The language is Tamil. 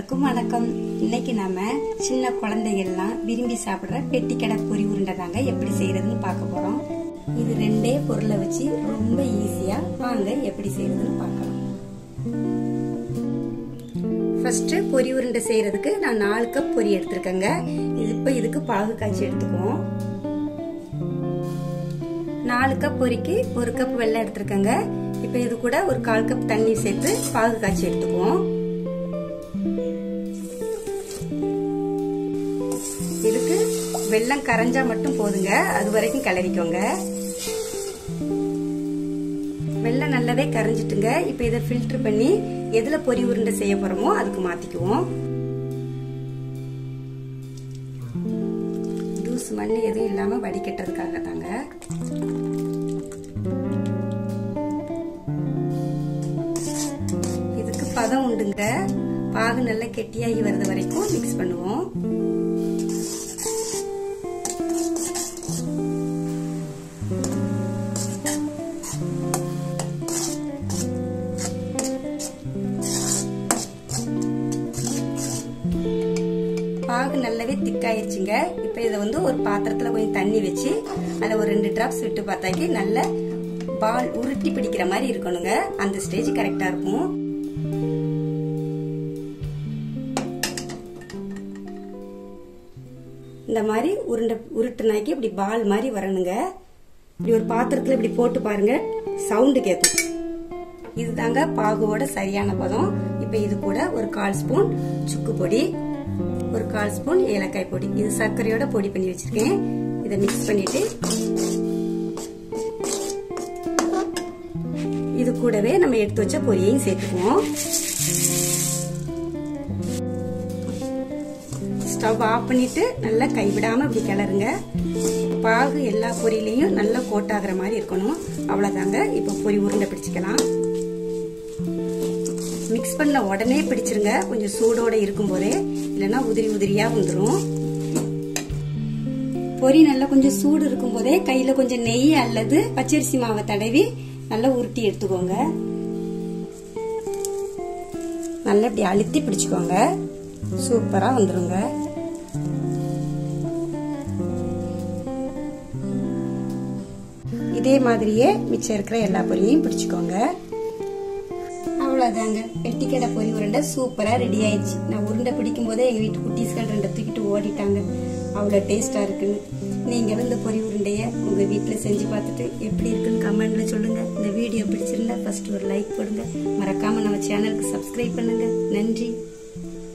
எல்லாருக்கும் வணக்கம் இன்னைக்கு நாம சின்ன குழந்தைகள்லாம் விரும்பி சாப்பிடுற பெட்டிக்கடை பொரி உருண்டை தாங்க எப்படி செய்யறதுன்னு பார்க்க போறோம் இது ரெண்டே பொருளை வச்சு ரொம்ப ஈஸியா வாங்க எப்படி செய்யறதுன்னு பார்க்கலாம் ஃபர்ஸ்ட் பொரி உருண்டை செய்யறதுக்கு நான் நாலு கப் பொரி எடுத்திருக்கேங்க இது இப்போ இதுக்கு பாகு காய்ச்சி எடுத்துக்குவோம் நாலு கப் பொரிக்கு ஒரு கப் வெள்ளம் எடுத்திருக்கேங்க இப்போ இது கூட ஒரு கால் கப் தண்ணி சேர்த்து பாகு காய்ச்சி எடுத்துக்குவோம் இதுக்கு வெள்ளம் கரைஞ்சா மட்டும் போதுங்க அது வரைக்கும் கிளறிக்கோங்க வெள்ளம் நல்லாவே கரைஞ்சிட்டுங்க இப்போ இதை ஃபில்டர் பண்ணி எதுல பொரி உருண்டை செய்ய போறோமோ அதுக்கு மாத்திக்குவோம் ஜூஸ் மண் எதுவும் இல்லாம வடிகட்டுறதுக்காக தாங்க இதுக்கு பதம் உண்டுங்க பாகு நல்லா கெட்டியாகி வருது வரைக்கும் மிக்ஸ் பண்ணுவோம் பாகு நல்லாவே திக்காயிருச்சுங்க இப்போ இதை வந்து ஒரு பாத்திரத்தில் கொஞ்சம் தண்ணி வச்சு அதில் ஒரு ரெண்டு டிராப்ஸ் விட்டு பார்த்தாக்கி நல்ல பால் உருட்டி பிடிக்கிற மாதிரி இருக்கணுங்க அந்த ஸ்டேஜ் கரெக்டாக இருக்கும் இந்த மாதிரி உருண்டை உருட்டுனாக்கி இப்படி பால் மாதிரி வரணுங்க இப்படி ஒரு பாத்திரத்தில் இப்படி போட்டு பாருங்க சவுண்டு கேட்கும் இதுதாங்க பாகுவோட சரியான பதம் இப்போ இது கூட ஒரு கால் ஸ்பூன் சுக்கு பொடி ஒரு கால் ஸ்பூன் ஏலக்காய் பொடி இது சர்க்கரையோட பொடி பண்ணி வச்சிருக்கேன் இதை மிக்ஸ் பண்ணிட்டு இது கூடவே நம்ம எடுத்து வச்ச பொரியையும் சேர்த்துக்குவோம் ஸ்டவ் ஆஃப் பண்ணிட்டு நல்லா கைவிடாம இப்படி கிளறுங்க பாகு எல்லா பொரியிலையும் நல்லா கோட்டாகிற மாதிரி இருக்கணும் அவ்வளவுதாங்க இப்போ பொரி உருண்டை பிடிச்சிக்கலாம் மிக்ஸ் பண்ண உடனே பிடிச்சிருங்க கொஞ்சம் சூடோட இருக்கும் போதே இல்லைன்னா உதிரி உதிரியா வந்துடும் பொரி நல்லா கொஞ்சம் சூடு இருக்கும் போதே கையில கொஞ்சம் நெய் அல்லது பச்சரிசி மாவை தடவி நல்லா உருட்டி எடுத்துக்கோங்க நல்லா இப்படி அழுத்தி பிடிச்சுக்கோங்க சூப்பரா வந்துருங்க இதே மாதிரியே மிச்சம் இருக்கிற எல்லா பொரியும் பிடிச்சுக்கோங்க அவ்வளோதாங்க வெட்டிக்கடை பொரி உருண்டை சூப்பராக ரெடி ஆயிடுச்சு நான் உருண்டை பிடிக்கும் போதே எங்கள் வீட்டு குட்டீஸ்கள் ரெண்டை தூக்கிட்டு ஓடிட்டாங்க அவ்வளோ டேஸ்ட்டாக இருக்குன்னு நீங்களும் இந்த பொரி உருண்டையை உங்கள் வீட்டில் செஞ்சு பார்த்துட்டு எப்படி இருக்குன்னு கமெண்ட்ல சொல்லுங்கள் இந்த வீடியோ பிடிச்சிருந்தா ஃபர்ஸ்ட் ஒரு லைக் போடுங்க மறக்காமல் நம்ம சேனலுக்கு சப்ஸ்கிரைப் பண்ணுங்கள் நன்றி